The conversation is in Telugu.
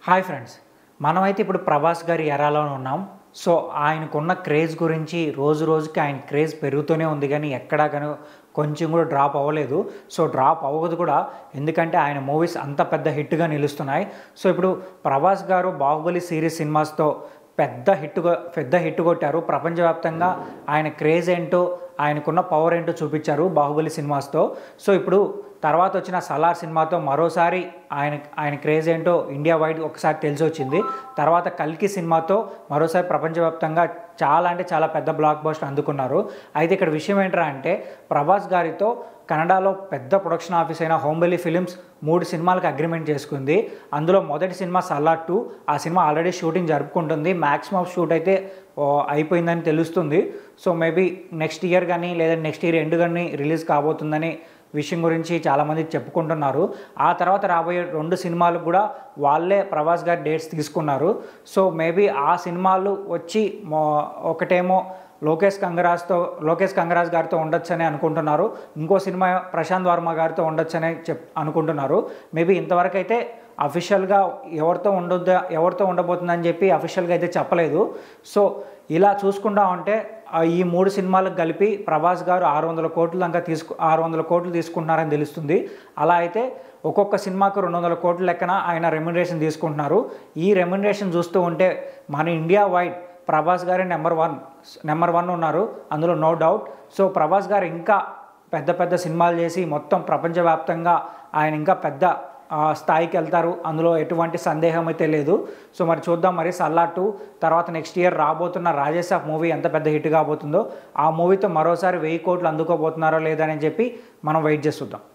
హాయ్ ఫ్రెండ్స్ మనమైతే ఇప్పుడు ప్రభాస్ గారి ఎరాలో ఉన్నాం సో ఆయనకున్న క్రేజ్ గురించి రోజు రోజుకి ఆయన క్రేజ్ పెరుగుతూనే ఉంది కానీ ఎక్కడా కానీ కొంచెం కూడా డ్రాప్ అవ్వలేదు సో డ్రాప్ అవ్వదు కూడా ఎందుకంటే ఆయన మూవీస్ అంత పెద్ద హిట్గా నిలుస్తున్నాయి సో ఇప్పుడు ప్రభాస్ గారు బాహుబలి సిరీస్ సినిమాస్తో పెద్ద హిట్ పెద్ద హిట్ కొట్టారు ప్రపంచవ్యాప్తంగా ఆయన క్రేజ్ ఏంటో ఆయనకున్న పవర్ ఏంటో చూపించారు బాహుబలి సినిమాస్తో సో ఇప్పుడు తర్వాత వచ్చిన సలార్ సినిమాతో మరోసారి ఆయన ఆయన క్రేజ్ ఏంటో ఇండియా వైడ్ ఒకసారి తెలిసి వచ్చింది తర్వాత కల్కి సినిమాతో మరోసారి ప్రపంచవ్యాప్తంగా చాలా అంటే చాలా పెద్ద బ్లాక్ బస్టర్ అందుకున్నారు అయితే ఇక్కడ విషయం ఏంట్రా అంటే ప్రభాస్ గారితో కన్నడలో పెద్ద ప్రొడక్షన్ ఆఫీస్ అయిన హోంబెలి ఫిలిమ్స్ మూడు సినిమాలకు అగ్రిమెంట్ చేసుకుంది అందులో మొదటి సినిమా సలార్ టూ ఆ సినిమా ఆల్రెడీ షూటింగ్ జరుపుకుంటుంది మ్యాక్సిమం షూట్ అయితే ఓ, అయిపోయిందని తెలుస్తుంది సో మేబీ నెక్స్ట్ ఇయర్ కానీ లేదా నెక్స్ట్ ఇయర్ ఎండ్ కానీ రిలీజ్ కాబోతుందని విషయం గురించి చాలామంది చెప్పుకుంటున్నారు ఆ తర్వాత రాబోయే రెండు సినిమాలు కూడా వాళ్ళే ప్రభాస్ గారి డేట్స్ తీసుకున్నారు సో మేబీ ఆ సినిమాలు వచ్చి మో- ఒకటేమో లోకేష్ కంగరాజ్తో లోకేష్ కంగరాజ్ గారితో ఉండొచ్చని అనుకుంటున్నారు ఇంకో సినిమా ప్రశాంత్ వర్మ గారితో ఉండొచ్చని చెప్ అనుకుంటున్నారు మేబీ ఇంతవరకు అయితే అఫీషియల్గా ఎవరితో ఉండొద్దా ఎవరితో ఉండబోతుందని చెప్పి అఫీషియల్గా అయితే చెప్పలేదు సో ఇలా చూసుకుంటా ఉంటే ఆ ఈ మూడు సినిమాలకు కలిపి ప్రభాస్ గారు ఆరు వందల కోట్ల దాకా తీసుకు ఆరు వందల కోట్లు తీసుకుంటున్నారని తెలుస్తుంది అలా అయితే ఒక్కొక్క సినిమాకు రెండు వందల కోట్ల లెక్కన ఆయన రెమ్యునరేషన్ తీసుకుంటున్నారు ఈ రెమ్యునరేషన్ చూస్తూ ఉంటే మన ఇండియా వైడ్ ప్రభాస్ గారే నెంబర్ వన్ నెంబర్ వన్ ఉన్నారు అందులో నో డౌట్ సో ప్రభాస్ గారు ఇంకా పెద్ద పెద్ద సినిమాలు చేసి మొత్తం ప్రపంచవ్యాప్తంగా ఆయన ఇంకా పెద్ద ఆ, స్థాయికి వెళ్తారు అందులో ఎటువంటి సందేహం అయితే లేదు సో మరి చూద్దాం మరి సల్లా టూ తర్వాత నెక్స్ట్ ఇయర్ రాబోతున్న రాజేసాఫ్ మూవీ ఎంత పెద్ద హిట్ కాబోతుందో ఆ మూవీతో మరోసారి వెయ్యి కోట్లు అందుకోబోతున్నారో లేదని చెప్పి మనం వెయిట్ చేసి చూద్దాం